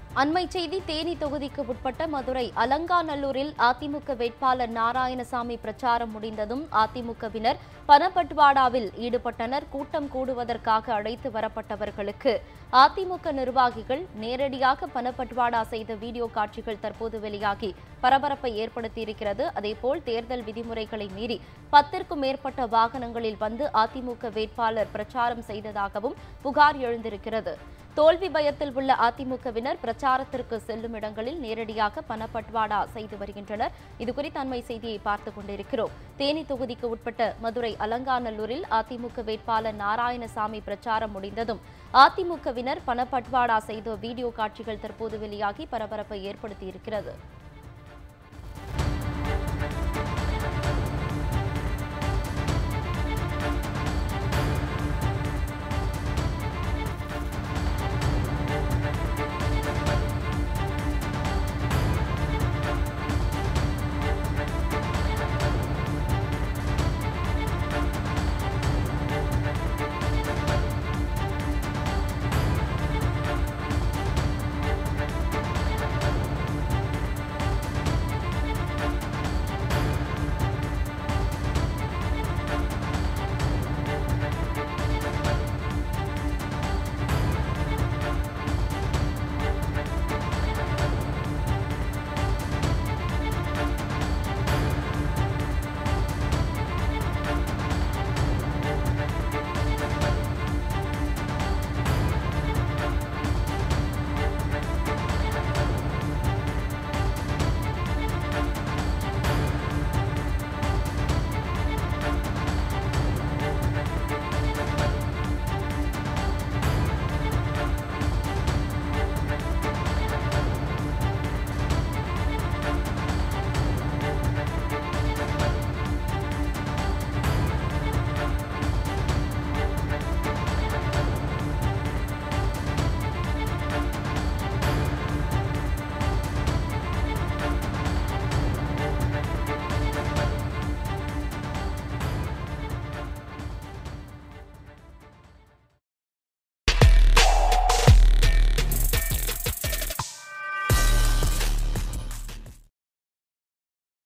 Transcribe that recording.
அண்மை செய்தி தேனி தொகுதிக்கு உட்பட்ட மதுரை அலங்காநல்லூரில் அதிமுக வேட்பாளர் நாராயணசாமி பிரச்சாரம் முடிந்ததும் அதிமுகவினர் பணப்பட்டுவாடாவில் ஈடுபட்டனர் கூட்டம் கூடுவதற்காக அழைத்து வரப்பட்டவர்களுக்கு அதிமுக நிர்வாகிகள் நேரடியாக பணப்பட்டுவாடா செய்த வீடியோ காட்சிகள் தற்போது வெளியாகி பரபரப்பை ஏற்படுத்தியிருக்கிறது அதேபோல் தேர்தல் விதிமுறைகளை மீறி பத்திற்கும் மேற்பட்ட வாகனங்களில் வந்து அதிமுக வேட்பாளர் பிரச்சாரம் செய்ததாகவும் புகார் எழுந்திருக்கிறது தோல்வி பயத்தில் உள்ள அதிமுகவினர் பிரச்சாரத்திற்கு செல்லும் இடங்களில் நேரடியாக பணப்பட்டுவாடா செய்து வருகின்றனர் இதுகுறித்த அண்மை செய்தியை பார்த்துக் கொண்டிருக்கிறோம் தேனி தொகுதிக்கு உட்பட்ட மதுரை அலங்காநல்லூரில் அதிமுக வேட்பாளர் நாராயணசாமி பிரச்சாரம் முடிந்ததும் அதிமுகவினர் பணப்பட்டுவாடா செய்த வீடியோ காட்சிகள் தற்போது வெளியாகி பரபரப்பை ஏற்படுத்தியிருக்கிறது